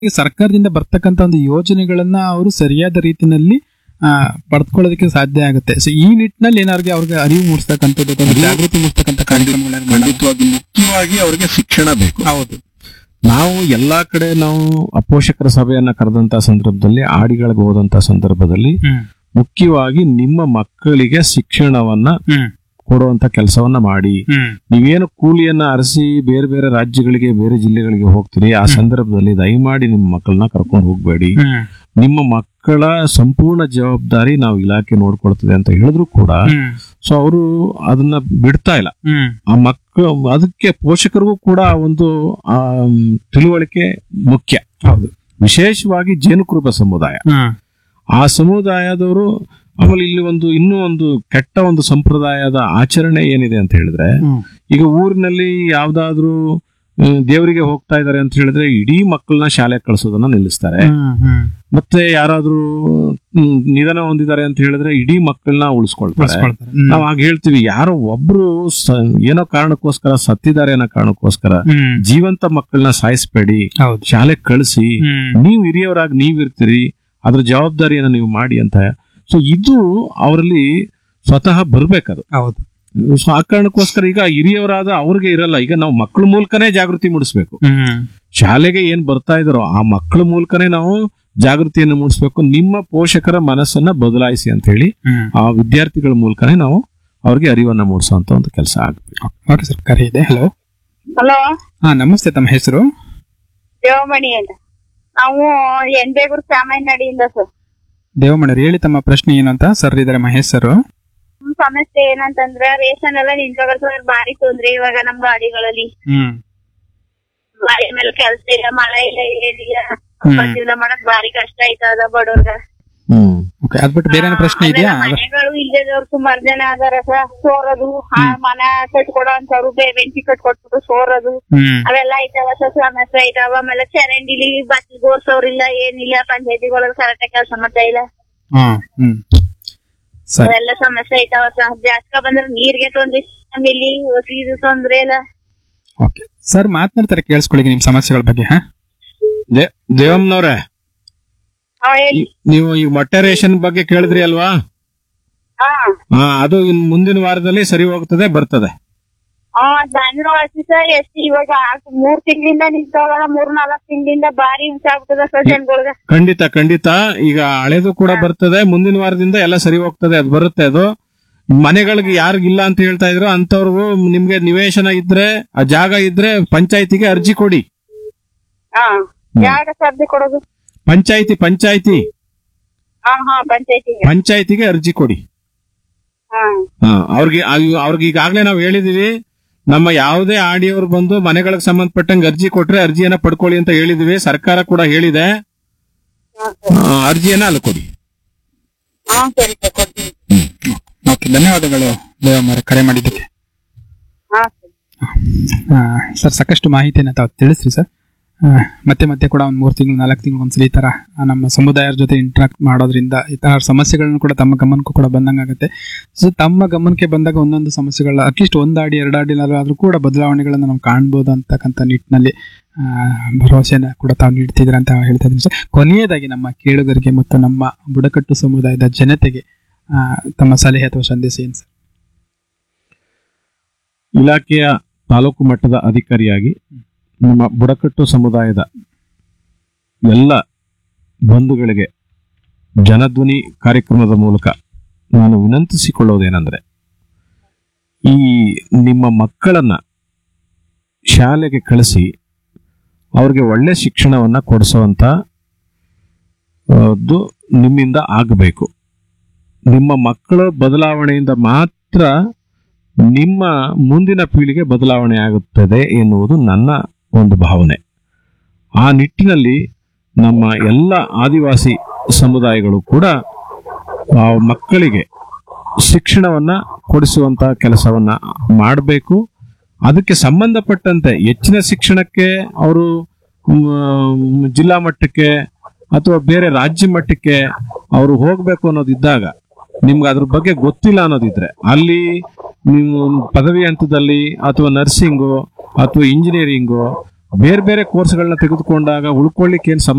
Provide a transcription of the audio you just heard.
ಈಗ ಸರ್ಕಾರದಿಂದ ಬರ್ತಕ್ಕಂತ ಒಂದು ಯೋಜನೆಗಳನ್ನ ಅವರು ಸರಿಯಾದ ರೀತಿನಲ್ಲಿ ಆ, ಪಡೆದುಕೊಳ್ಳೋದಕ್ಕೆ ಸಾಧ್ಯ ಆಗುತ್ತೆ ಸೊ ಈ ನಿಟ್ಟಿನಲ್ಲಿ ಏನಾದ್ರು ಅವ್ರಿಗೆ ಅರಿವು ಮೂಡಿಸ್ತಕ್ಕಂಥದ್ದು ಅಥವಾ ಅರಿವು- ಜಾಗೃತಿ ಮೂಡಿಸ್ತಕ್ಕಂಥ ಕಾರ್ಯಕ್ರಮಗಳನ್ನ ಮಾಡೋದು. ಖಂಡಿತವಾಗಿ ಮುಖ್ಯವಾಗಿ ಅವರಿಗೆ ಶಿಕ್ಷಣ ಬೇಕು ಹೌದು ನಾವು ಎಲ್ಲಾ ಕಡೆ ನಾವು ಅಪೋಷಕರ ಸಭೆಯನ್ನ ಕರೆದಂತ ಸಂದರ್ಭದಲ್ಲಿ ಆಡಿಗಳಿಗೆ ಹೋದಂತ ಸಂದರ್ಭದಲ್ಲಿ ಹ್ಮ್ ಮುಖ್ಯವಾಗಿ ನಿಮ್ಮ ಮಕ್ಕಳಿಗೆ ಶಿಕ್ಷಣವನ್ನ ಹ್ಮ್ ಕೊಡುವಂತ ಕೆಲಸವನ್ನ ಮಾಡಿ ಹ್ಮ್ ನೀವೇನು ಕೂಲಿಯನ್ನ ಅರಸಿ ಬೇರೆ ಬೇರೆ ರಾಜ್ಯಗಳಿಗೆ ಬೇರೆ ಜಿಲ್ಲೆಗಳಿಗೆ ಹೋಗ್ತೀರಿ ಆ ಸಂದರ್ಭದಲ್ಲಿ ದಯಮಾಡಿ ನಿಮ್ಮ ಮಕ್ಕಳನ್ನ ಕರ್ಕೊಂಡು ಹೋಗ್ಬೇಡಿ ಹ್ಮ್ ನಿಮ್ಮ ಮಕ್ಕಳ ಸಂಪೂರ್ಣ ಜವಾಬ್ದಾರಿ ನಾವು ಇಲಾಖೆ ನೋಡ್ಕೊಳ್ತದೆ ಅಂತ ಹೇಳಿದ್ರು ಕೂಡ ಹ್ಮ್ ಸೊ ಅವರು ಅದನ್ನ ಬಿಡ್ತಾ ಇಲ್ಲ ಹ್ಮ್ ಆ ಮಕ್ಕ ಅದಕ್ಕೆ ಪೋಷಕರಿಗೂ ಕೂಡ ಒಂದು ಆ ತಿಳುವಳಿಕೆ ಮುಖ್ಯ ಹೌದು ವಿಶೇಷವಾಗಿ ಜೇನುಕುರುಬ ಸಮುದಾಯ ಹ್ಮ್ ಆ ಸಮುದಾಯದವರು ಆಮೇಲೆ ಇಲ್ಲಿ ಒಂದು ಇನ್ನೂ ಒಂದು ಕೆಟ್ಟ ಒಂದು ಸಂಪ್ರದಾಯದ ಆಚರಣೆ ಏನಿದೆ ಅಂತ ಹೇಳಿದ್ರೆ ಹ್ಮ್ ಈಗ ಊರಿನಲ್ಲಿ ಯಾವ್ದಾದ್ರು ಆ, ದೇವರಿಗೆ ಹೋಗ್ತಾ ಇದಾರೆ ಅಂತ ಹೇಳಿದ್ರೆ ಇಡೀ ಮಕ್ಕಳನ್ನ ಶಾಲೆಗೆ ಕಳಿಸೋದನ್ನ ನಿಲ್ಲಿಸ್ತಾರೆ ಹ್ಮ್ ಹ್ಮ್ ಮತ್ತೆ ಯಾರಾದ್ರೂ ಹ್ಮ್, ನಿಧನ ಹೊಂದಿದ್ದಾರೆ ಅಂತ ಹೇಳಿದ್ರೆ ಇಡೀ ಮಕ್ಕಳನ್ನ ಉಳಿಸ್ಕೊಳ್ತಾರೆ ಬಳಸ್ಕೊಳ್ತಾರೆ. ಹ್ಮ್. ನಾವ್ ಆಗ ಹೇಳ್ತೀವಿ ಯಾರೋ ಒಬ್ರು ಸ- ಏನೋ ಕಾರಣಕ್ಕೋಸ್ಕರ ಸತ್ತಿದ್ದಾರೆ ಅನ್ನೋ ಕಾರಣಕ್ಕೋಸ್ಕರ ಹ್ಮ್ ಜೀವಂತ ಮಕ್ಕಳನ್ನ ಸಾಯಿಸ್ಬೇಡಿ ಹೌದು ಶಾಲೆಗೆ ಕಳಿಸಿ ಹ್ಮ್ ನೀವು ಹಿರಿಯವರಾಗಿ ನೀವ್ ಇರ್ತೀರಿ ಅದ್ರ ಜವಾಬ್ದಾರಿಯನ್ನ ನೀವು ಮಾಡಿ ಅಂತ ಸೊ ಇದು ಅವರಲ್ಲಿ ಸ್ವತಃ ಬರ್ಬೇಕದು ಹೌದು ಸೊ ಆ ಕಾರಣಕ್ಕೋಸ್ಕರ ಈಗ ಹಿರಿಯವರಾದ ಅವ್ರಿಗೆ ಇರಲ್ಲ ಈಗ ನಾವು ಮಕ್ಕಳ ಮೂಲಕನೇ ಜಾಗೃತಿ ಮೂಡಿಸ್ಬೇಕು ಹ್ಮ್ ಶಾಲೆಗೆ ಏನ್ ಬರ್ತಾ ಇದಾರೋ ಆ ಮಕ್ಕಳ ಮೂಲಕನೇ ನಾವು ಜಾಗೃತಿಯನ್ನು ಮೂಡಿಸ್ಬೇಕು ನಿಮ್ಮ ಪೋಷಕರ ಮನಸ್ಸನ್ನ ಬದಲಾಯಿಸಿ ಅಂತ ಹೇಳಿ ಹ್ಮ್ ಆ ವಿದ್ಯಾರ್ಥಿಗಳ ಮೂಲಕನೇ ನಾವು ಅವ್ರಿಗೆ ಅರಿವನ್ನ ಮೂಡಿಸುವಂತ ಒಂದು ಕೆಲಸ ಆಗ್ಬೇಕು ಓಕೆ ಸರ್ ಕರೆ ಇದೆ ಹಲೋ ಹಲೋ ಹಾ ನಮಸ್ತೆ ತಮ್ಮ ಹೆಸರು ದೇವಮಣಿ ಅಂತ ನಾವು ಎಣ್ಬೇಗೂರು ಸಾಮಾನ್ಯಡಿಯಿಂದ ಸರ್ ದೇವಮಣ್ಣರು ಹೇಳಿ ತಮ್ಮ ಪ್ರಶ್ನೆ ಏನು ಅಂತ ಸರ್ ಇದಾರೆ ಮಹೇಶ್ ಸರ್ ನಮ್ ಸಮಸ್ಯೆ ಏನಂತಂದ್ರೆ ರೇಷನ್ ಎಲ್ಲ ನಿಂತ್ಕೋಗ ಸರ್ ಭಾರಿ ತೊಂದ್ರೆ ಇವಾಗ ನಮ್ ಗಾಡಿಗಳಲ್ಲಿ ಹ್ಮ್ ಗಾಡಿ ಮೇಲೆ ಕೆಲ್ಸ ಇಲ್ಲ ಮಳೆ ಇಲ್ಲ ಏನಿಲ್ಲ ಹ್ಮ್. ಜೀವನ ಮಾಡಕ್ ಭಾರಿ ಕಷ್ಟ ಆಯ್ತದ ಬಡವ್ರಗ ಹ್ಮ್ ಓಕೆ ಅದ್ ಬಿಟ್ಟು ಬೇರೆ ಏನೋ ಪ್ರಶ್ನೆ ಇದೆಯಾ ಆಮೇಲೆ ಮನೆಗಳು ಇಲ್ಲದವ್ರು ಸುಮಾರು ಜನ ಅದಾರ ಸರ್ ಸೋರದು ಆ ಮನ ಕಟ್ಕೊಡೋ ಅಂತವ್ರು ಬೆಂಕಿ ಕಟ್ಕೊಟ್ಬಿಟ್ಟು ಸೋರದು ಹ್ಮ್ ಅವೆಲ್ಲ ಐತವ ಸರ್ ಸಮಸ್ಯೆ ಐತವ ಆಮೇಲೆ ಚರಂಡಿಲಿ ಬಚ್ಚಿ ಗೋರ್ಸೋರಿಲ್ಲ ಏನಿಲ್ಲ ಪಂಚಾಯತಿಗಳಿಗೆ ಕರೆಕ್ಟ್ ಕೆಲಸ ಮಾಡ್ತಾ ಇಲ್ಲ ಹಾ ಹ್ಮ್ ಸರಿ ಅವೆಲ್ಲ ಸಮಸ್ಯೆ ಐತಾವ ಸರ್ ಜಾಸ್ತಿ ಬಂದ್ರೆ ನೀರ್ಗೆ ತೊಂದ್ರೆ ಆಮೇಲೆ ಇದು ತೊಂದ್ರೆ ಇಲ್ಲ ಓಕೆ ಸರ್ ಮಾತನಾಡ್ತಾರೆ ಕೇಳಿಸ್ಕೊಳ್ಳಿ ನಿಮ್ ಸಮಸ್ಯೆಗಳ ಬಗ್ಗೆ ಹಾ ದೇ- ದೇವಮ್ಮನವ್ರೆ ಅವ ಹೇಳಿ ಈ- ನೀವು ಈ ಮೊಟ್ಟೆ ರೇಷನ್ ಬಗ್ಗೆ ಕೇಳಿದ್ರಿ ಅಲ್ವಾ ಹಾ ಹಾ ಅದು ಇನ್ ಮುಂದಿನ ವಾರದಲ್ಲಿ ಸರಿ ಹೋಗ್ತದೆ ಬರ್ತದೆ ಹಾ ಬಂದ್ರು ಅಷ್ಟೇ ಸರ್ ಎಷ್ಟು ಇವಾಗ ಆಗ್- ಮೂರ್ ತಿಂಗಳಿಂದ ನಿಂತವಾಗ ಮೂರ್ ನಾಲ್ಕ್ ತಿಂಗಳಿಂದ ಭಾರಿ ಹಿಂಸೆ ಆಗ್ಬಿಟ್ಟದ ಸರ್ ಜನಗಳ್ಗ ಖಂಡಿತ ಖಂಡಿತ ಈಗ ಹಳೇದು ಕೂಡ ಬರ್ತದೆ ಮುಂದಿನ ವಾರದಿಂದ ಎಲ್ಲ ಸರಿ ಹೋಗ್ತದೆ ಅದು ಬರುತ್ತೆ ಅದು ಮನೆಗಳಿಗೆ ಯಾರಿಗಿಲ್ಲ ಅಂತ ಹೇಳ್ತಾ ಇದ್ರು ಅಂತವ್ರಿಗೂ ನಿಮ್ಗೆ ನಿವೇಶನ ಇದ್ರೆ ಆ ಜಾಗ ಇದ್ರೆ ಪಂಚಾಯತಿಗೆ ಅರ್ಜಿ ಕೊಡಿ ಹಾ ಯಾವಾಗ ಸರ್ದಿ ಕೊಡೋದು ಪಂಚಾಯತಿ ಪಂಚಾಯತಿ ಹಾ ಹಾ ಪಂಚಾಯತಿಗೆ ಪಂಚಾಯತಿಗೆ ಅರ್ಜಿ ಕೊಡಿ ಹಾ ಹಾ, ಅವ್ರಿಗೆ ಅವ್- ಅವ್ರಿಗೆ ಈಗಾಗ್ಲೇ ನಾವು ಹೇಳಿದೀವಿ ನಮ್ಮ ಯಾವುದೇ ಆಡಿಯವರು ಬಂದು ಮನೆಗಳಿಗೆ ಸಂಬಂಧಪಟ್ಟಂಗೆ ಅರ್ಜಿ ಕೊಟ್ರೆ ಅರ್ಜಿಯನ್ನ ಪಡ್ಕೊಳ್ಳಿ ಅಂತ ಹೇಳಿದೀವಿ ಸರ್ಕಾರ ಕೂಡ ಹೇಳಿದೆ ಹಾ ಸರ್ ಆ, ಅರ್ಜಿಯನ್ನ ಅಲ್ಲಿ ಕೊಡಿ ಹಾ ಸರಿ ಸರ್ ಕೊಡ್ತೀನಿ ಓಕೆ ಧನ್ಯವಾದಗಳು ದೇವಮ್ಮರ ಕರೆ ಮಾಡಿದ್ದಕ್ಕೆ ಹಾ ಸರಿ ಆ, ಸರ್ ಸಾಕಷ್ಟು ಮಾಹಿತಿಯನ್ನು ತಾವು ತಿಳಿಸ್ರಿ ಸರ್ ಆ, ಮತ್ತೆ ಮತ್ತೆ ಕೂಡ ಒಂದು ಮೂರು ತಿಂಗಳು ನಾಲ್ಕು ತಿಂಗಳು ಒಂದ್ಸಲಿ ಈ ತರ ಆ, ನಮ್ಮ ಸಮುದಾಯದ ಜೊತೆ ಇಂಟ್ರಾಕ್ಟ್ ಮಾಡೋದ್ರಿಂದ ಈ ತರ ಸಮಸ್ಯೆಗಳನ್ನು ಕೂಡ ತಮ್ಮ ಗಮನಕ್ಕೂ ಕೂಡ ಬಂದಂಗಾಗುತ್ತೆ ಸೊ ತಮ್ಮ ಗಮನಕ್ಕೆ ಬಂದಾಗ ಒಂದೊಂದು ಸಮಸ್ಯೆಗಳ ಅಟ್ಲೀಸ್ಟ್ ಒಂದು ಅಡಿ ಎರಡು ಅಡಿಲಾದ್ರೂ ಕೂಡ ಬದಲಾವಣೆಗಳನ್ನು ನಾವು ಕಾಣ್ಬೋದು ಅಂತಕ್ಕಂಥ ನಿಟ್ಟಿನಲ್ಲಿ ಆ, ಭರವಸೆನ ಕೂಡ ತಾವು ನೀಡ್ತಿದ್ದೀರ ಅಂತ ಹೇಳ್ತಾ ಇದ್ದೀನಿ ಸರ್ ಕೊನೆಯದಾಗಿ ನಮ್ಮ ಕೇಳುಗರಿಗೆ ಮತ್ತು ನಮ್ಮ ಬುಡಕಟ್ಟು ಸಮುದಾಯದ ಜನತೆಗೆ ಆ, ತಮ್ಮ ಸಲಹೆ ಅಥವಾ ಸಂದೇಶ ಏನು ಸರ್ ಇಲಾಖೆಯ ತಾಲೂಕು ಮಟ್ಟದ ಅಧಿಕಾರಿಯಾಗಿ ನಮ್ಮ ಬುಡಕಟ್ಟು ಸಮುದಾಯದ ಎಲ್ಲ ಬಂಧುಗಳಿಗೆ ಜನಧ್ವನಿ ಕಾರ್ಯಕ್ರಮದ ಮೂಲಕ ನಾನು ವಿನಂತಿಸಿಕೊಳ್ಳೋದೇನೆಂದ್ರೆ ಈ ನಿಮ್ಮ ಮಕ್ಕಳನ್ನ ಶಾಲೆಗೆ ಕಳಿಸಿ ಅವ್ರಿಗೆ ಒಳ್ಳೆ ಶಿಕ್ಷಣವನ್ನ ಕೊಡಿಸುವಂತ ಅದು ನಿಮ್ಮಿಂದ ಆಗಬೇಕು ನಿಮ್ಮ ಮಕ್ಕಳ ಬದಲಾವಣೆಯಿಂದ ಮಾತ್ರ ನಿಮ್ಮ ಮುಂದಿನ ಪೀಳಿಗೆ ಬದಲಾವಣೆ ಆಗುತ್ತದೆ ಎನ್ನುವುದು ನನ್ನ ಒಂದು ಭಾವನೆ ಆ ನಿಟ್ಟಿನಲ್ಲಿ ನಮ್ಮ ಎಲ್ಲ ಆದಿವಾಸಿ ಸಮುದಾಯಗಳು ಕೂಡ ಆ ಮಕ್ಕಳಿಗೆ ಶಿಕ್ಷಣವನ್ನ ಕೊಡಿಸುವಂತ ಕೆಲಸವನ್ನ ಮಾಡಬೇಕು ಅದಕ್ಕೆ ಸಂಬಂಧಪಟ್ಟಂತೆ ಹೆಚ್ಚಿನ ಶಿಕ್ಷಣಕ್ಕೆ ಅವರು ಮ್, ಜಿಲ್ಲಾ ಮಟ್ಟಕ್ಕೆ ಅಥವಾ ಬೇರೆ ರಾಜ್ಯ ಮಟ್ಟಕ್ಕೆ ಅವರು ಹೋಗ್ಬೇಕು ಅನ್ನೋದಿದ್ದಾಗ ನಿಮ್ಗೆ ಅದ್ರ ಬಗ್ಗೆ ಗೊತ್ತಿಲ್ಲ ಅನ್ನೋದಿದ್ರೆ ಅಲ್ಲಿ ನೀವು ಪದವಿ ಹಂತದಲ್ಲಿ ಅಥವಾ ನರ್ಸಿಂಗು ಅಥವಾ ಇಂಜಿನಿಯರಿಂಗು ಬೇರೆ ಬೇರೆ ಕೋರ್ಸ್ಗಳನ್ನ ತೆಗೆದುಕೊಂಡಾಗ ಉಳ್ಕೊಳ್ಳಿಕ್ಕೆ ಏನ್